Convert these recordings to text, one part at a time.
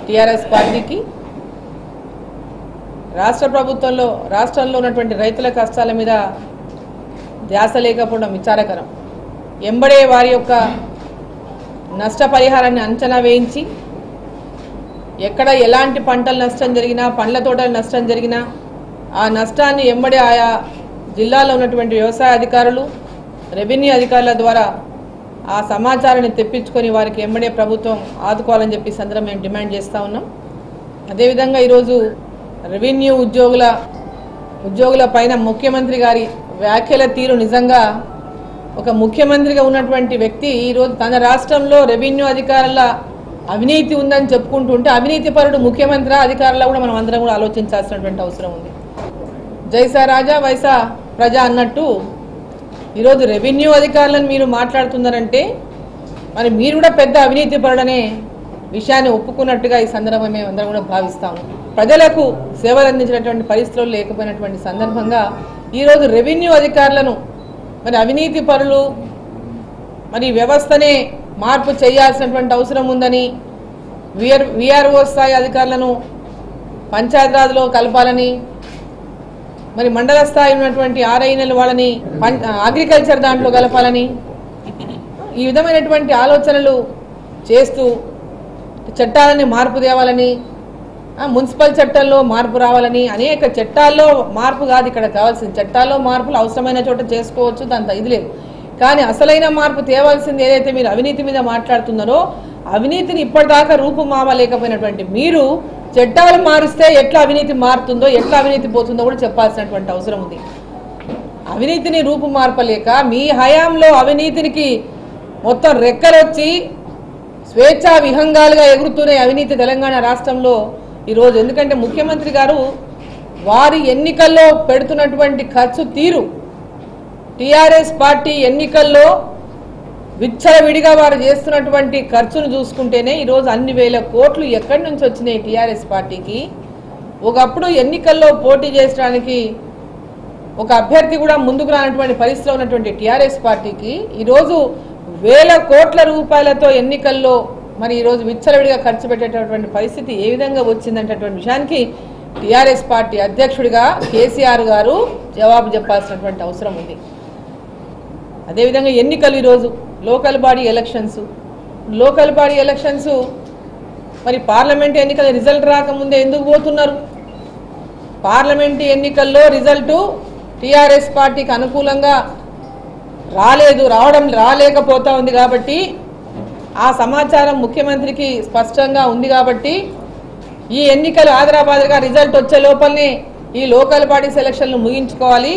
TRS పార్టీకి రాష్ట్ర ప్రభుత్వంలో రాష్ట్రంలో ఉన్నటువంటి రైతుల కష్టాల మీద ధ్యాస లేకపోవడం విచారకరం ఎంబడే వారి యొక్క నష్టపరిహారాన్ని అంచనా వేయించి ఎక్కడ ఎలాంటి పంటల నష్టం జరిగినా పండ్ల తోటల నష్టం జరిగినా ఆ నష్టాన్ని ఎంబడే ఆయా జిల్లాలో ఉన్నటువంటి వ్యవసాయ అధికారులు రెవెన్యూ అధికారుల ద్వారా ఆ సమాచారాన్ని తెప్పించుకొని వారికి ఎంబడే ప్రభుత్వం ఆదుకోవాలని చెప్పి ఈ సందర్భం మేము డిమాండ్ చేస్తూ ఉన్నాం అదేవిధంగా ఈరోజు రెవెన్యూ ఉద్యోగుల ఉద్యోగుల పైన ముఖ్యమంత్రి గారి వ్యాఖ్యల తీరు నిజంగా ఒక ముఖ్యమంత్రిగా ఉన్నటువంటి వ్యక్తి ఈరోజు తన రాష్ట్రంలో రెవెన్యూ అధికారుల అవినీతి ఉందని చెప్పుకుంటుంటే అవినీతి పరుడు ముఖ్యమంత్రి అధికారులు కూడా మనం అందరం కూడా ఆలోచించాల్సినటువంటి అవసరం ఉంది జైసా రాజా వైసా ప్రజా అన్నట్టు ఈరోజు రెవెన్యూ అధికారులను మీరు మాట్లాడుతున్నారంటే మరి మీరు కూడా పెద్ద అవినీతి పరుడనే విషయాన్ని ఒప్పుకున్నట్టుగా ఈ సందర్భం మేము అందరం కూడా భావిస్తాము ప్రజలకు సేవలు అందించినటువంటి పరిస్థితులు లేకపోయినటువంటి సందర్భంగా ఈరోజు రెవెన్యూ అధికారులను మరి అవినీతి పరులు మరి వ్యవస్థనే మార్పు చేయాల్సినటువంటి అవసరం ఉందని విఆర్ విఆర్ఓ స్థాయి అధికారులను పంచాయతీరాజ్లో కలపాలని మరి మండల స్థాయి ఉన్నటువంటి ఆర్ఐఎన్ఎల్ వాళ్ళని పం- అగ్రికల్చర్ దాంట్లో కలపాలని ఈ విధమైనటువంటి ఆలోచనలు చేస్తూ చట్టాలని మార్పు తేవాలని ఆ, మున్సిపల్ చట్టాల్లో మార్పు రావాలని అనేక చట్టాల్లో మార్పు కాదు ఇక్కడ కావాల్సింది చట్టాల్లో మార్పులు అవసరమైన చోట చేసుకోవచ్చు దాంతో ఇది లేదు కానీ అసలైన మార్పు తేవాల్సింది ఏదైతే మీరు అవినీతి మీద మాట్లాడుతున్నారో అవినీతిని ఇప్పటిదాకా రూపుమామలేకపోయినటువంటి మీరు చట్టాలు మారుస్తే ఎట్లా అవినీతి మారుతుందో ఎట్లా అవినీతి పోతుందో కూడా చెప్పాల్సినటువంటి అవసరం ఉంది అవినీతిని రూపు మార్పలేక మీ హయాంలో అవినీతినికి మొత్తం రెక్కలొచ్చి స్వేచ్ఛా విహంగాలుగా ఎగురుతూనే అవినీతి తెలంగాణ రాష్ట్రంలో ఈరోజు ఎందుకంటే ముఖ్యమంత్రి గారు వారి ఎన్నికల్లో పెడుతున్నటువంటి ఖర్చు తీరు టిఆర్ఎస్ పార్టీ ఎన్నికల్లో విచ్చలవిడిగా వారు చేస్తున్నటువంటి ఖర్చును చూసుకుంటేనే ఈరోజు అన్ని వేల కోట్లు ఎక్కడి నుంచి వచ్చినాయి టీఆర్ఎస్ పార్టీకి ఒకప్పుడు ఎన్నికల్లో పోటీ చేయడానికి ఒక అభ్యర్థి కూడా ముందుకు రానటువంటి పరిస్థితిలో ఉన్నటువంటి టీఆర్ఎస్ పార్టీకి ఈరోజు వేల కోట్ల రూపాయలతో ఎన్నికల్లో మరి ఈరోజు విచ్చలవిడిగా ఖర్చు పెట్టేటటువంటి పరిస్థితి ఏ విధంగా వచ్చిందంటటువంటి విషయానికి టీఆర్ఎస్ పార్టీ అధ్యక్షుడిగా కేసీఆర్ గారు జవాబు చెప్పాల్సినటువంటి అవసరం ఉంది అదేవిధంగా ఎన్నికలు ఈరోజు local body elections local body elections మరి పార్లమెంట్ ఎన్నికల రిజల్ట్ రాకముందే ఎందుకు పోతున్నారు పార్లమెంట్ ఎన్నికల్లో రిజల్టు టీఆర్ఎస్ పార్టీకి అనుకూలంగా రాలేదు రావడం రాలేకపోతా ఉంది కాబట్టి ఆ సమాచారం ముఖ్యమంత్రికి స్పష్టంగా ఉంది కాబట్టి ఈ ఎన్నికలు ఆదరాబాద్గా రిజల్ట్ వచ్చే లోపలనే ఈ లోకల్ బాడీ సెలక్షన్లు ముగించుకోవాలి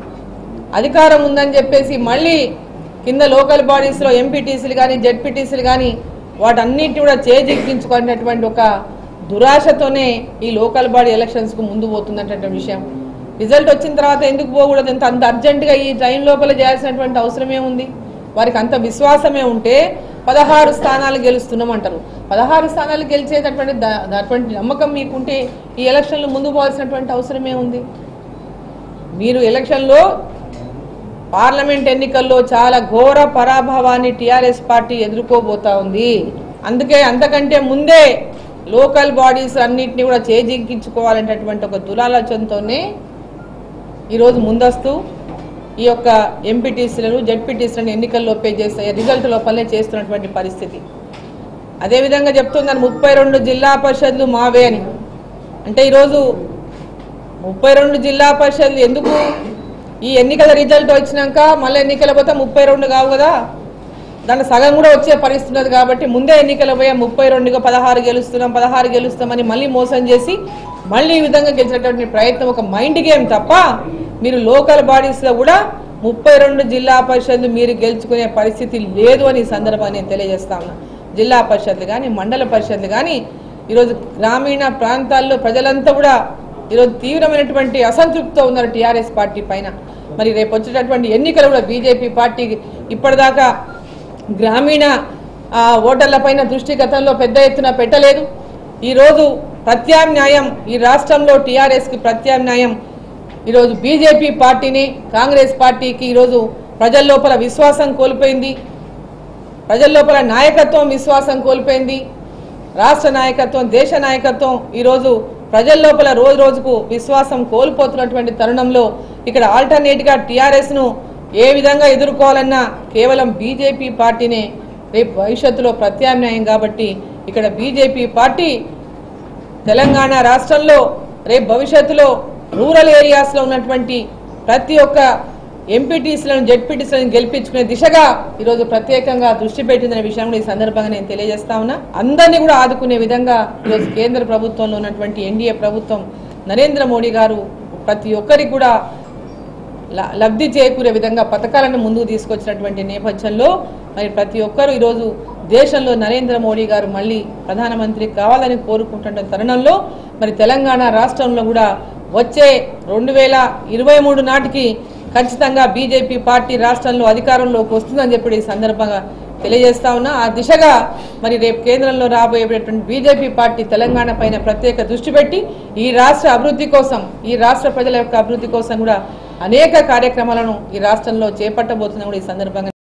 అధికారం ఉందని చెప్పేసి మళ్ళీ కింద లోకల్ బాడీస్లో ఎంపీటీసీలు కానీ జెడ్పీటీసీలు కానీ వాటన్నిటిని కూడా చేజిక్కించుకునేటువంటి ఒక దురాశతోనే ఈ లోకల్ బాడీ ఎలక్షన్స్కు ముందు పోతున్నటువంటి విషయం రిజల్ట్ వచ్చిన తర్వాత ఎందుకు పోకూడదు ఎంత అంత అర్జెంటుగా ఈ టైం లోపల చేయాల్సినటువంటి అవసరమే ఉంది వారికి అంత విశ్వాసమే ఉంటే పదహారు స్థానాలు గెలుస్తున్నాం అంటారు పదహారు స్థానాలు గెలిచేటటువంటి దా- అటువంటి నమ్మకం మీకుంటే ఈ ఎలక్షన్లు ముందు పోవాల్సినటువంటి అవసరమే ఉంది మీరు ఎలక్షన్లో పార్లమెంట్ ఎన్నికల్లో చాలా ఘోర పరాభవాన్ని టీఆర్ఎస్ పార్టీ ఎదుర్కోబోతా ఉంది అందుకే అంతకంటే ముందే లోకల్ బాడీస్ అన్నింటినీ కూడా చేజిక్కించుకోవాలనేటటువంటి ఒక దురాలోచనతోనే ఈరోజు ముందస్తు ఈ యొక్క ఎంపీటీసీలను జెడ్పీటీసీలను ఎన్నికల్లో పే చేస్తే రిజల్ట్ లోపలనే చేస్తున్నటువంటి పరిస్థితి అదేవిధంగా చెప్తున్నాను ముప్పై రెండు జిల్లా పరిషత్లు మావే అని అంటే ఈరోజు ముప్పై రెండు జిల్లా పరిషత్లు ఎందుకు ఈ ఎన్నికల రిజల్ట్ వచ్చినాక మళ్ళీ ఎన్నికల పోతే ముప్పై రెండు కావు కదా దాంట్లో సగం కూడా వచ్చే పరిస్థితి ఉన్నది కాబట్టి ముందే ఎన్నికలు పోయే ముప్పై రెండుగా పదహారు గెలుస్తున్నాం పదహారు గెలుస్తామని మళ్ళీ మోసం చేసి మళ్ళీ ఈ విధంగా గెలిచేటటువంటి ప్రయత్నం ఒక మైండ్ గేమ్ తప్ప మీరు లోకల్ బాడీస్లో కూడా ముప్పై రెండు జిల్లా పరిషత్లు మీరు గెలుచుకునే పరిస్థితి లేదు అని ఈ సందర్భాన్ని నేను తెలియజేస్తా ఉన్నా జిల్లా పరిషత్లు కానీ మండల పరిషత్లు కానీ ఈరోజు గ్రామీణ ప్రాంతాల్లో ప్రజలంతా కూడా ఈరోజు తీవ్రమైనటువంటి అసంతృప్తితో ఉన్నారు టీఆర్ఎస్ పార్టీ పైన మరి రేపు వచ్చేటటువంటి ఎన్నికలు కూడా బీజేపీ పార్టీ ఇప్పటిదాకా గ్రామీణ ఆ, ఓటర్ల పైన దృష్టి గతంలో పెద్ద ఎత్తున పెట్టలేదు ఈరోజు ప్రత్యామ్నాయం ఈ రాష్ట్రంలో టీఆర్ఎస్కి ప్రత్యామ్నాయం ఈరోజు బీజేపీ పార్టీని కాంగ్రెస్ పార్టీకి ఈరోజు ప్రజల లోపల విశ్వాసం కోల్పోయింది ప్రజల లోపల నాయకత్వం విశ్వాసం కోల్పోయింది రాష్ట్ర నాయకత్వం దేశ నాయకత్వం ఈరోజు ప్రజల లోపల రోజు రోజుకు విశ్వాసం కోల్పోతున్నటువంటి తరుణంలో ఇక్కడ ఆల్టర్నేట్ గా టిఆర్ఎస్ ను ఏ విధంగా ఎదుర్కోవాలన్నా కేవలం బీజేపీ పార్టీనే రేపు భవిష్యత్తులో ప్రత్యామ్నాయం కాబట్టి ఇక్కడ బీజేపీ పార్టీ తెలంగాణ రాష్ట్రంలో రేపు భవిష్యత్తులో రూరల్ ఏరియాస్లో ఉన్నటువంటి ప్రతి ఒక్క ఎంపీటీసీలను జెడ్పీటీసీలను గెలిపించుకునే దిశగా ఈరోజు ప్రత్యేకంగా దృష్టి పెట్టిందనే విషయం కూడా ఈ సందర్భంగా నేను తెలియజేస్తా ఉన్నా అందరినీ కూడా ఆదుకునే విధంగా ఈరోజు కేంద్ర ప్రభుత్వంలో ఉన్నటువంటి ఎన్డీఏ ప్రభుత్వం నరేంద్ర మోడీ గారు ప్రతి ఒక్కరికి కూడా ల- లబ్ధి చేకూరే విధంగా పథకాలను ముందుకు తీసుకొచ్చినటువంటి నేపథ్యంలో మరి ప్రతి ఒక్కరూ ఈరోజు దేశంలో నరేంద్ర మోడీ గారు మళ్ళీ ప్రధానమంత్రి కావాలని కోరుకుంటున్న తరుణంలో మరి తెలంగాణ రాష్ట్రంలో కూడా వచ్చే రెండు వేల ఇరవై మూడు నాటికి ఖచ్చితంగా బీజేపీ పార్టీ రాష్ట్రంలో అధికారంలోకి వస్తుందని చెప్పి ఈ సందర్భంగా తెలియజేస్తా ఉన్నా ఆ దిశగా మరి రేపు కేంద్రంలో రాబోయేటువంటి బీజేపీ పార్టీ తెలంగాణ పైన ప్రత్యేక దృష్టి పెట్టి ఈ రాష్ట్ర అభివృద్ధి కోసం ఈ రాష్ట్ర ప్రజల యొక్క అభివృద్ధి కోసం కూడా అనేక కార్యక్రమాలను ఈ రాష్ట్రంలో చేపట్టబోతుందని కూడా ఈ సందర్భంగా